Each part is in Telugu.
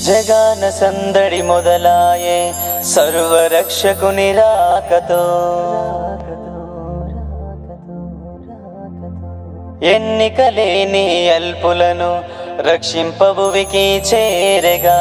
జగాన సందడి మొదలాయే సర్వరక్షకుని రాకతో ఎన్నికలేని అల్పులను రక్షింపభువికి చేరగా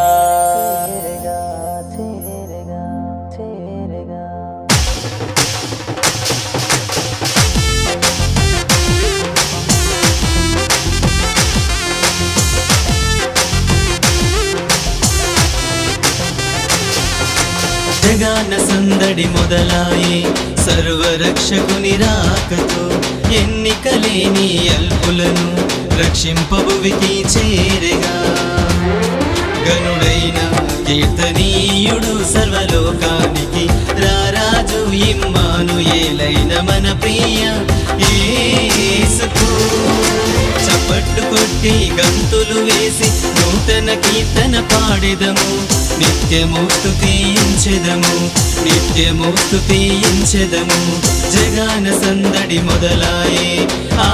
జగాన సందడి మొదలాయి సర్వరక్షకుని రాకతో ఎన్నికలేని అల్పులను రక్షింపభువికి చేరగా గనుడైన కీర్తనీయుడు సర్వలోకానికి రారాజు ఇమ్మాను ఏలైన మన ప్రియ యేసుకు చప్పట్లు కొట్టి గంతులు వేసి నూతన కీర్తన పాడెదము నిత్యము స్తుతించెదము నిత్యము స్తుతించెదము జగాన సందడి మొదలాయే ఆ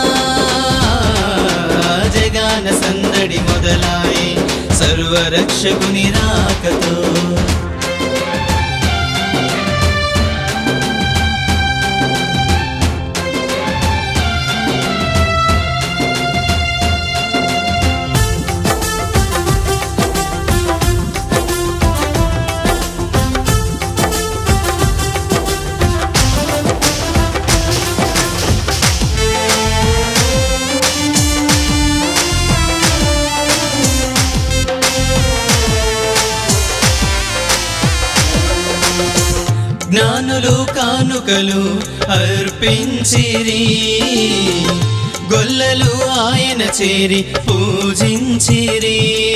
జగాన సందడి మొదలాయే సర్వరక్షకుని రాకతో జ్ఞానులు కానుకలు అర్పించిరి గొల్లలు ఆయన చేరి పూజించిరి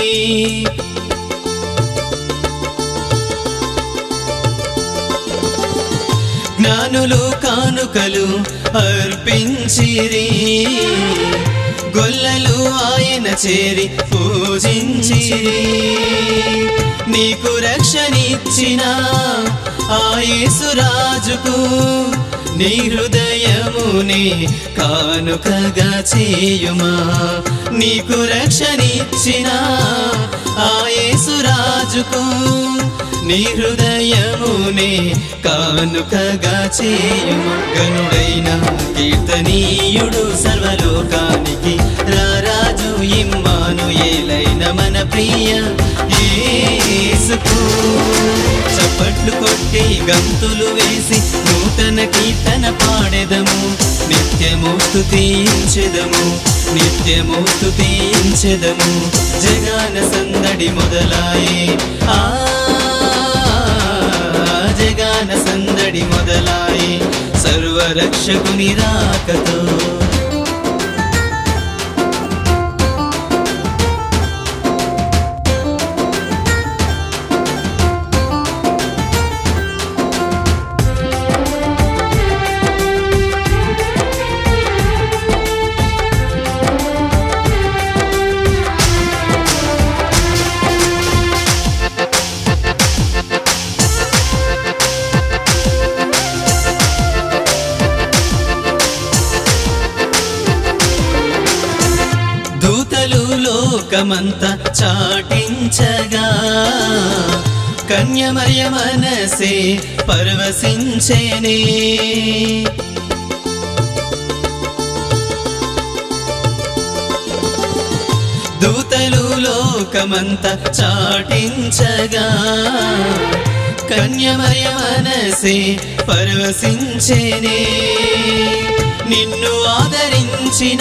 జ్ఞానులు కానుకలు అర్పించిరి గొల్లలు ఆయన చేరి పూజించిరి నీకు రక్షణిచ్చిన ఆయేసురాజుకు నీ హృదయమునే కానుకగా చేయుమా నీకు రక్షణిచ్చిన ఆయేసురాజుకు నీ హృదయమునే కానుకగా చేయుమా గనుడైన కీర్తనీయుడు సర్వలోకానికి రారాజు ఇమ్మాను ఏలైన మన ప్రియ యేసుకు చప్పట్లు కొట్టి గంతులు వేసి నూతన కీర్తన పాడెదము నిత్యము స్తుతించెదము నిత్యము స్తుతించెదము జగాన సందడి మొదలాయే ఆ జగాన సందడి మొదలాయే సర్వరక్షకుని రాకతో దూతలు లోకమంతా చాటించగా కన్యమర్య మనసే పరవశించేనే దూతలు లోకమంతా చాటించగా కన్యమర్య మనసే పరవశించేనే నిన్ను ఆదరించిన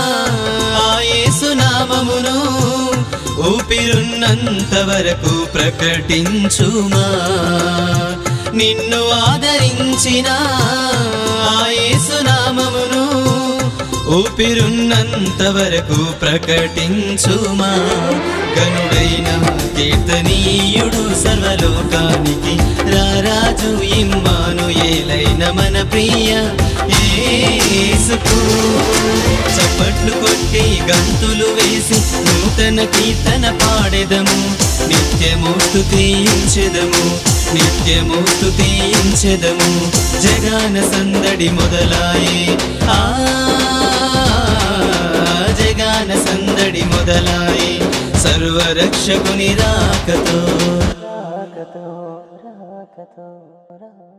ఆయేసునామమును ఊపిరున్నంత వరకు ప్రకటించుమా నిన్ను ఆదరించిన ఆయేసునామమును ఊపిరున్నంత వరకు ప్రకటించుమా గనుడైన కీర్తనీయుడు సర్వలోకానికి రారాజు ఇమ్మాను ఏలైన మన ప్రియ యేసుకు చప్పట్లు కొట్టి గంతులు వేసి నూతన కీర్తన పాడెదము నిత్యము స్తుతించెదము నిత్యము స్తుతించెదము జగాన సందడి మొదలాయే ఆ జగాన సందడి మొదలాయే సర్వరక్షకుని రాకతో రాకతో రాకతో రా